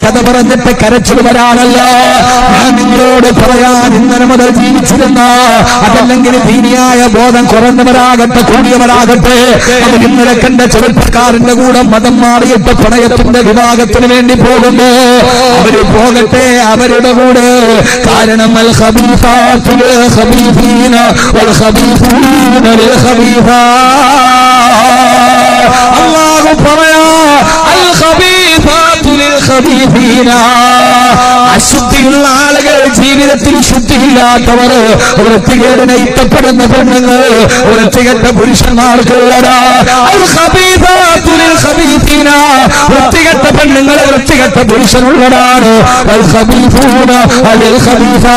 കഥ പറഞ്ഞിട്ട് കരച്ചിൽ വരാനല്ല ഞാൻ നിങ്ങളോട് പറയാൻ ഇന്നലെ മുതൽ ജീവിച്ചിരുന്ന അതല്ലെങ്കിൽ ദീനിയായ ബോധം കുറഞ്ഞവരാകട്ടെ കൂടിയവരാകട്ടെ അത് ഇന്നലെ കണ്ട ചെറുപ്പക്കാരന്റെ കൂടെ മതം മാറിയിട്ട് പ്രണയത്തിന്റെ വിഭാഗത്തിന് വേണ്ടി പോകുമ്പോ അവര് പോകട്ടെ അവരുടെ കൂടെ കാരണം അൽ ഖബീസാത്തു ലിൽ ഖബീസീന വൽ ഖബീസൂന ലിൽ ഖബീസാ അല്ലാഹു പറയാ അൽ ഖബീസാത്തു ലിൽ ഖബീസീന അശുദ്ധിയുള്ള ആളുകൾ ജീവിതത്തിൽ ശുദ്ധിയില്ലാത്തവർ വൃത്തികേടിനെ ഇഷ്ടപ്പെടുന്ന പെണ്ണുങ്ങൾ വൃത്തികെട്ട പുരുഷന്മാർക്കുള്ളതാ അൽ ഖബീസാത്തു ലിൽ ഖബീസീന വൃത്തികെട്ട പെണ്ണുങ്ങൾ വൃത്തികെട്ട പുരുഷനുള്ളതാണ് അൽ ഖബീസൂന ലിൽ ഖബീസാ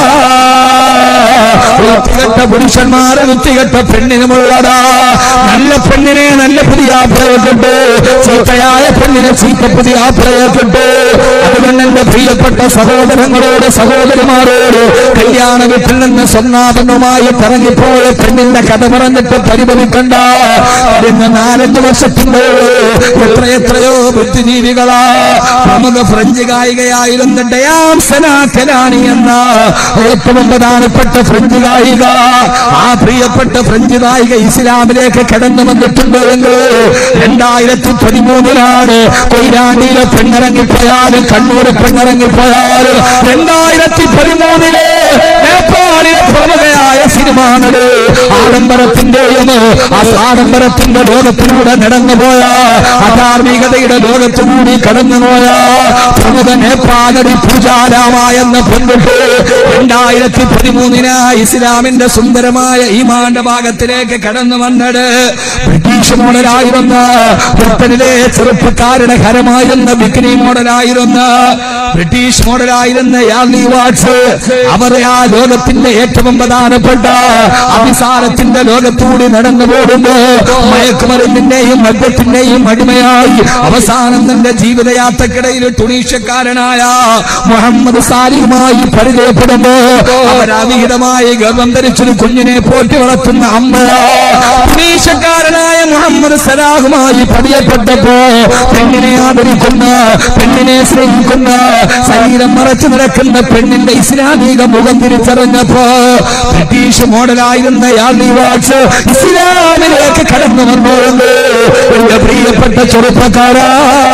വൃത്തികെട്ട പുരുഷന്മാരെ വൃത്തികെട്ട പെണ്ണിനുമുള്ളതാ നല്ല പെണ്ണിനെ നല്ല പുതിയ ആപ്രയക്കുണ്ട് ചീത്തയായ പെണ്ണിനെ ചീത്ത പുതിയ ആപ്രയക്കുണ്ട് അതുകൊണ്ട് എന്റെ പ്രിയപ്പെട്ട സഹോദരങ്ങളോട് സഹോദരിമാരോട് കല്യാണ വീട്ടിൽ നിന്ന് സ്വന്നാപന്നുമായി ഇറങ്ങിപ്പോയ പെണ്ണിന്റെ കഥ പറഞ്ഞിട്ട് പരിഭവിക്കണ്ട ഇന്ന് നാലഞ്ച് വർഷത്തിന്റെ എത്ര എത്രയോ ബുദ്ധിജീവികളാ പ്രമുഖ ഫ്രഞ്ച് ഗായികയായിരുന്ന ഡയാം സനാ കലാനി എന്ന ഏറ്റവും പ്രധാനപ്പെട്ട ഫ്രഞ്ച് ഗായിക ആ പ്രിയപ്പെട്ട ഫ്രഞ്ച് ഗായിക ഇസ്ലാമിലേക്ക് കടന്നു വന്നിട്ടുണ്ട് എങ്കിൽ രണ്ടായിരത്തി പതിമൂന്നിലാണ് കൊയിലാണ്ടിയിലെ പെണ്ണിറങ്ങിപ്പോയാലും കണ്ണൂർ പെണ്ണിറങ്ങിപ്പോയാലും രണ്ടായിരത്തി പതിമൂന്നിലെ നേപ്പാളിലെ പ്രമുഖയായ സിനിമാനട് ആഡംബരത്തിന്റെയും ആ ആഡംബരത്തിന്റെ ലോകത്തിലൂടെ നടന്നുപോയ അധാർമികതയുടെ ലോകത്തുകൂടി കടന്നുപോയ പ്രമുഖ നേപ്പാളി പൂജാരാമ എന്ന പെൺകുട്ടി രണ്ടായിരത്തി പതിമൂന്നിന് ഇസ്ലാമിന്റെ സുന്ദരമായ ഈമാന്റെ ഭാഗത്തിലേക്ക് കടന്നു വന്നത് ബ്രിട്ടീഷ് മോഡലായിരുന്ന ബ്രിട്ടനിലെ ചെറുപ്പക്കാരുടെ ഹരമായിരുന്ന ബിക്കിനി മോഡലായിരുന്ന ബ്രിട്ടീഷ് മോഡലായിരുന്ന യാർലി വാട്സ് അവർ ആ ലോകത്തിന്റെ ഏറ്റവും പ്രധാനപ്പെട്ട അഭിസാരത്തിന്റെ ലോകത്തൂടി നടന്നു പോകുമ്പോ മയക്കുമരുന്നിന്റെയും മദ്യത്തിന്റെയും അടിമയായി അവസാനം തന്റെ ജീവിതയാത്രക്കിടയിൽ ടുണീഷ്യക്കാരനായ മുഹമ്മദ് സാലിയുമായി പരിചയപ്പെടുമ്പോ അവരവിഹിതമായി ഗർഭം ധരിച്ചൊരു കുഞ്ഞിനെ പോറ്റി വളർത്തുന്ന അമ്മ ടുണീഷ്യക്കാരനായ മുഹമ്മദ് സലാഹുമായി പരിചയപ്പെട്ടപ്പോ പെണ്ണിനെ ആദരിക്കുന്ന പെണ്ണിനെ സ്നേഹിക്കുന്ന ശരീരം മറച്ചു നടക്കുന്ന പെണ്ണിന്റെ ഇസ്ലാമിക മുഖം തിരിച്ചറിഞ്ഞപ്പോ ബ്രിട്ടീഷ് മോഡലായിരുന്ന യാർലി വാട്സ് ഇസ്ലാമിലേക്ക് കടന്നു വന്നോളൂ എന്റെ പ്രിയപ്പെട്ട ചെറുപ്പക്കാരാ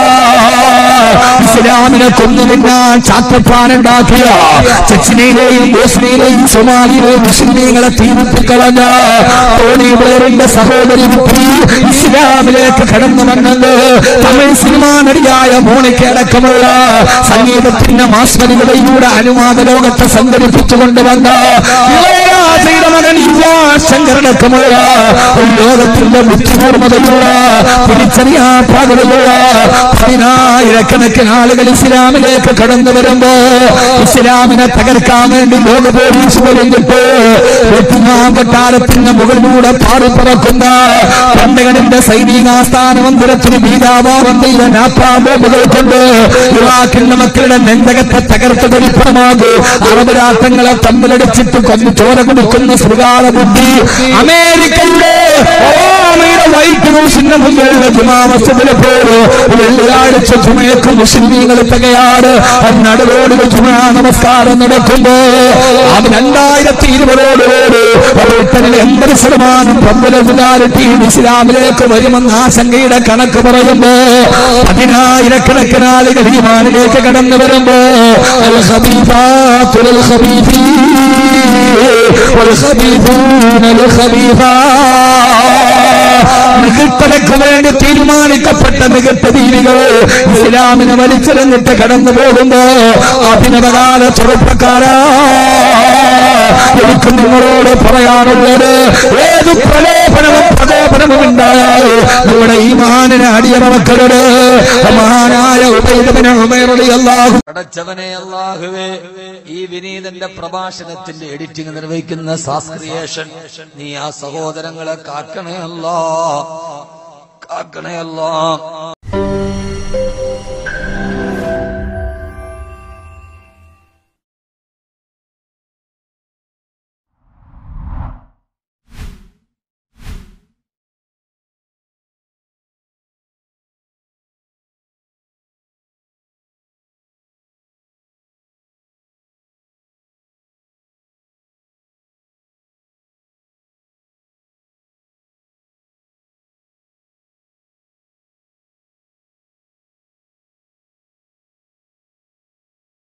ഇസ്ലാമിനെ കൊന്നു തിന്നാൻ ചാത്തപ്പാനുണ്ടാക്കിയ ചെച്ചിനയിലെയും ബോസ്നിയയിലെയും സൊമാലിയിലെയും മുസ്ലിങ്ങളെ തീർപ്പിക്കളഞ്ഞ ടോണി ബ്ലെയറിന്റെ സഹോദരി കുട്ടി ഇസ്ലാമിലേക്ക് കടന്നു വന്നത് തമിഴ് സിനിമാ നടിയായ മോണിക്ക അടക്കമുള്ള സംഗീതത്തിന്റെ മാസ്മരികളിലൂടെ അനുവാദ ലോകത്തെ സംഘടിപ്പിച്ചുകൊണ്ട് വന്ന ഇളയരാജയുടെ മകൻ യുവാൻ ശങ്കരടക്കമുള്ള ഒരു ലോകത്തിന്റെ ബുദ്ധിപൂർമ്മതയുള്ള തിരിച്ചറിയാൻ പാകതയുള്ള പതിനായിരക്കണക്കിന് ആളുകൾ ഇസ്ലാമിലേക്ക് കടന്നു വരുമ്പോ ഇസ്ലാമിനെ തകർക്കാൻ വേണ്ടി ലോക പോലീസ് പറഞ്ഞിട്ട് വെട്ടിമാം കൊട്ടാരത്തിന്റെ മുകളിലൂടെ പാറിപ്പറക്കുന്ന പണ്ടകടിന്റെ സൈനികാസ്ഥാന മന്ദിരത്തിന് ബീജാബാബന്തിയിലെ നാപ്പാബോബുകൾ കൊണ്ട് ഇറാഖിന്റെ മക്കളുടെ നെഞ്ചകത്തെ തകർത്ത് ധരിപ്പണമാകൂ അറബ് രാഷ്ട്രങ്ങളെ തമ്മിലടിച്ചിട്ട് കൊന്നു ചോര കൊടുക്കുന്ന ശൃഗാല ബുദ്ധി അമേരിക്കയുടെ ഒബാമയുടെ വൈറ്റ് ഹൗസിന്റെ മുന്നിലുള്ള ജുമാ മസ്ജിദിലെ പേര് വെള്ളിയാഴ്ച ജുമയക്ക് മുസ്ലിമീങ്ങൾ തികയാണ് നടുവോടുകൾ ജുമാ നമസ്കാരം നടക്കുമ്പോ അത് രണ്ടായിരത്തി ഇരുപതോടുകൂടി ബ്രിട്ടനിൽ എൺപത് ശതമാനം പമ്പുലി ഇസ്ലാമിലേക്ക് വരുമെന്ന ആശങ്കയുടെ കണക്ക് പറയുമ്പോ പതിനായിരക്കണക്കിന് ആളുകൾ ഈമാനിലേക്ക് കടന്നു വരുമ്പോ അൽ ഖബീഫാത്തു ലിൽ ഖബീഫീൻ വൽ ഖബീഫൂന ലിൽ ഖബീഫാത്ത് നികത്തലക്ക് വേണ്ടി തീരുമാനിക്കപ്പെട്ട നികത്ത ദീനികൾ ഇസ്ലാമിനെ വലിച്ചെറിഞ്ഞിട്ട് കടന്നു പോകുമ്പോ അഭിനവകാല ചെറുപ്പക്കാരാ എനിക്ക് നിങ്ങളോട് പറയാനുള്ളത് ഏത് പ്രലോഭനവും പ്രലോഭനവും ഉണ്ടായാൽ നമ്മുടെ ഈ മാനിനെ അടിയറവക്കരുത് മഹാനായ ഉപയോഗിക്കുന്ന അള്ളാഹു അടച്ചവനെ അള്ളാഹുവേ ഈ വിനീതന്റെ പ്രഭാഷണത്തിന്റെ എഡിറ്റിംഗ് നിർവഹിക്കുന്ന സാസ്ക്രിയേഷൻ നീ ആ സഹോദരങ്ങളെ കാക്കണേ അല്ലാ കാക്കണേ അല്ലാ